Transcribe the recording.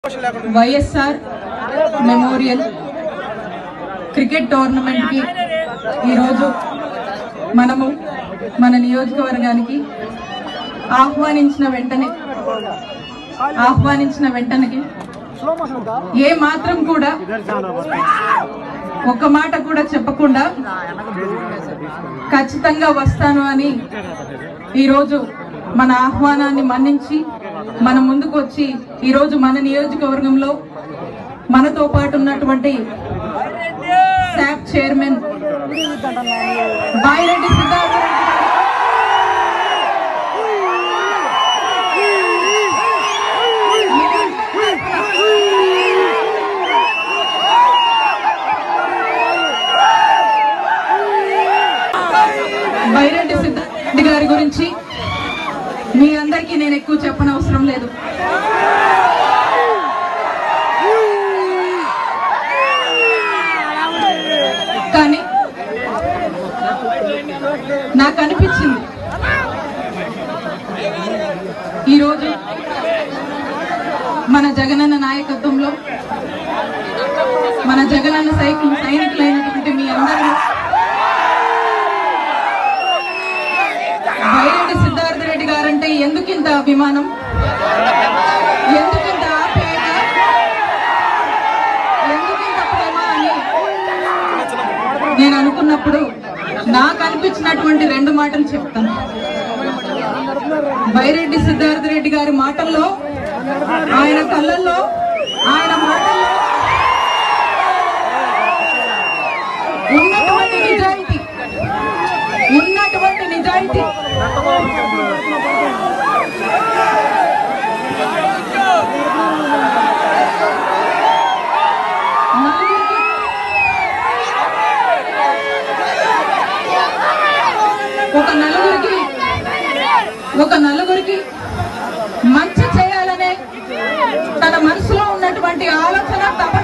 YSR memorial cricket టోర్నమెంట్కి ఈరోజు మనము మన నియోజకవర్గానికి ఆహ్వానించిన వెంటనే ఆహ్వానించిన వెంటనే ఏ మాత్రం కూడా ఒక్క మాట కూడా చెప్పకుండా ఖచ్చితంగా వస్తాను అని ఈరోజు మన ఆహ్వానాన్ని మన్నించి మన ముందుకు వచ్చి ఈరోజు మన నియోజకవర్గంలో మనతో పాటు ఉన్నటువంటి శాప్ చైర్మన్ బాయిరెడ్డి సిద్ధార్థ రెడ్డి గారు బైరెడ్డి సిద్ధారెడ్డి గారి గురించి మీ అందరికీ నేను ఎక్కువ చెప్పనవసరం లేదు కానీ నాకు అనిపించింది ఈరోజు మన జగనన్న నాయకత్వంలో మన జగనన్న సైకిల్ సైనికులైనటువంటి మీ అందరూ బైరెడ్డి సిద్ధార్థ రెడ్డి గారంటే ఎందుకింత అభిమానం ఎందుకింత ఆప్యాయత ఎందుకింత ప్రేమ అని నేను అనుకున్నప్పుడు నాకు అనిపించినటువంటి రెండు మాటలు చెప్తాను బైరెడ్డి సిద్ధార్థ రెడ్డి గారి మాటల్లో ఆయన కళ్ళల్లో ఆయన మాటల్లో ఉన్నటువంటి నిజాయితీ ఉన్నటువంటి నిజాయితీ నలుగురికి ఒక నలుగురికి ఒక నలుగురికి మంచి చేయాలనే తన మనసులో ఉన్నటువంటి ఆలోచన తపన